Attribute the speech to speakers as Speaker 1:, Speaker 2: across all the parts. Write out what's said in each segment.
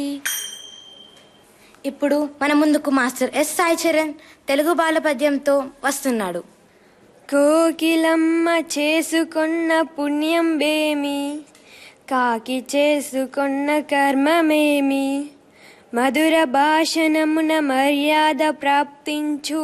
Speaker 1: ఇప్పుడు మన ముందుకు మాస్టర్ ఎస్ సాయి చరణ్ తెలుగు బాల పద్యంతో వస్తున్నాడు
Speaker 2: కోకిలమ్మ చేసుకొన్న పుణ్యం బేమి కాకి చేసుకొన్న కర్మమేమి మధుర భాషణమున మర్యాద ప్రాప్తించు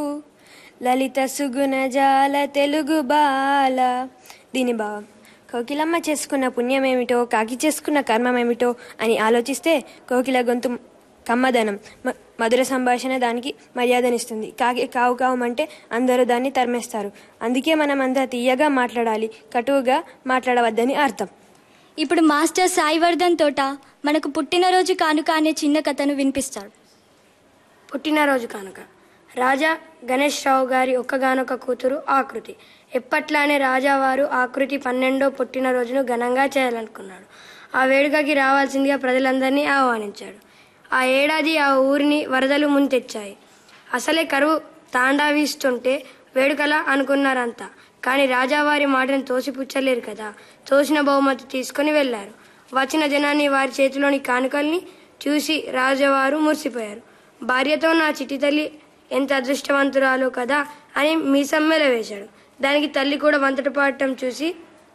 Speaker 2: లలిత సుగుణ జాల తెలుగు బాల దీని భావం కోకిలమ్మ చేసుకున్న పుణ్యమేమిటో కాకి చేసుకున్న కర్మమేమిటో అని ఆలోచిస్తే కోకిల గొంతు కమ్మదనం మ- మధుర సంభాషణ దానికి మర్యాదనిస్తుంది కాకి కావు కావుమంటే అందరూ దాన్ని తరిమేస్తారు అందుకే మనం అంతా తీయగా మాట్లాడాలి కటువుగా మాట్లాడవద్దని అర్థం
Speaker 3: ఇప్పుడు మాస్టర్ సాయివర్ధన్ తోట మనకు పుట్టినరోజు కానుక అనే చిన్న కథను వినిపిస్తాడు
Speaker 4: పుట్టినరోజు కానుక రాజా గణేష్ రావు గారి ఒక్కగానొక్క కూతురు ఆకృతి ఎప్పట్లానే రాజావారు ఆకృతి పన్నెండో పుట్టినరోజును ఘనంగా చేయాలనుకున్నాడు ఆ వేడుకకి రావాల్సిందిగా ప్రజలందరినీ ఆహ్వానించాడు ఆ ఏడాది ఆ ఊరిని వరదలు ముంతెచ్చాయి అసలే కరువు తాండావిస్తుంటే వేడుకలా అనుకున్నారంతా కానీ రాజావారి మాటను తోసిపుచ్చలేరు కదా తోసిన బహుమతి తీసుకుని వెళ్లారు వచ్చిన జనాన్ని వారి చేతిలోని కానుకల్ని చూసి రాజావారు మురిసిపోయారు భార్యతో నా చిట్టి తల్లి ఎంత అదృష్టవంతురాలో కదా అని మీసమ్మెల వేశాడు దానికి తల్లి కూడా వంతట పాడటం చూసి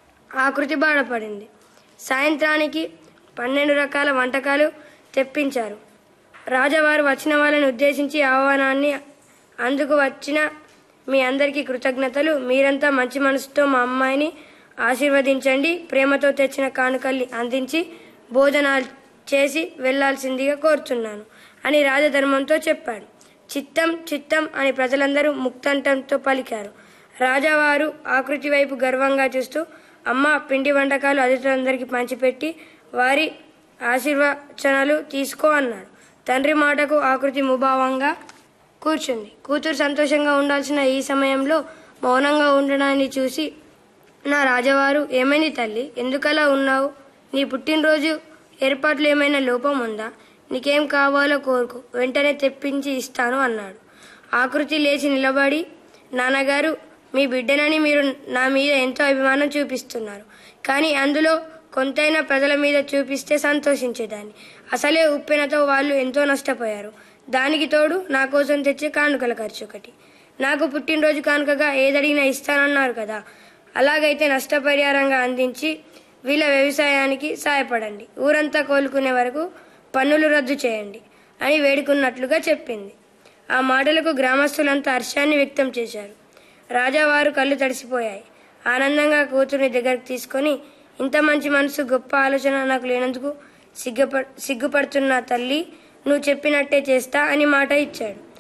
Speaker 4: ఆకృతి బాధపడింది సాయంత్రానికి పన్నెండు రకాల వంటకాలు తెప్పించారు రాజావారు వచ్చిన వాళ్ళని ఉద్దేశించి ఆహ్వానాన్ని అందుకు వచ్చిన మీ అందరికీ కృతజ్ఞతలు మీరంతా మంచి మనసుతో మా అమ్మాయిని ఆశీర్వదించండి ప్రేమతో తెచ్చిన కానుకల్ని అందించి భోజనాలు చేసి వెళ్ళాల్సిందిగా కోరుచున్నాను అని రాజధర్మంతో చెప్పాడు చిత్తం చిత్తం అని ప్రజలందరూ ముక్తంటంతో పలికారు రాజావారు ఆకృతి వైపు గర్వంగా చూస్తూ అమ్మ పిండి వంటకాలు అతిథులందరికీ పంచిపెట్టి వారి ఆశీర్వచనాలు తీసుకో అన్నాడు తండ్రి మాటకు ఆకృతి ముభావంగా కూర్చుంది కూతురు సంతోషంగా ఉండాల్సిన ఈ సమయంలో మౌనంగా ఉండడాన్ని చూసి నా రాజవారు ఏమైంది తల్లి ఎందుకలా ఉన్నావు నీ పుట్టినరోజు ఏర్పాట్లు ఏమైనా లోపం ఉందా నీకేం కావాలో కోరుకు వెంటనే తెప్పించి ఇస్తాను అన్నాడు ఆకృతి లేచి నిలబడి నాన్నగారు మీ బిడ్డనని మీరు నా మీద ఎంతో అభిమానం చూపిస్తున్నారు కానీ అందులో కొంతైనా ప్రజల మీద చూపిస్తే సంతోషించేదాన్ని అసలే ఉప్పెనతో వాళ్ళు ఎంతో నష్టపోయారు దానికి తోడు నా కోసం తెచ్చే కానుకల ఖర్చు ఒకటి నాకు పుట్టినరోజు కానుకగా ఏదడిగినా ఇస్తానన్నారు కదా అలాగైతే నష్టపరిహారంగా అందించి వీళ్ళ వ్యవసాయానికి సాయపడండి ఊరంతా కోలుకునే వరకు పన్నులు రద్దు చేయండి అని వేడుకున్నట్లుగా చెప్పింది ఆ మాటలకు గ్రామస్తులంతా హర్షాన్ని వ్యక్తం చేశారు రాజావారు కళ్ళు తడిసిపోయాయి ఆనందంగా కూతుర్ని దగ్గరకు తీసుకొని ఇంత మంచి మనసు గొప్ప ఆలోచన నాకు లేనందుకు సిగ్గుప సిగ్గుపడుతున్న తల్లి నువ్వు చెప్పినట్టే చేస్తా అని మాట ఇచ్చాడు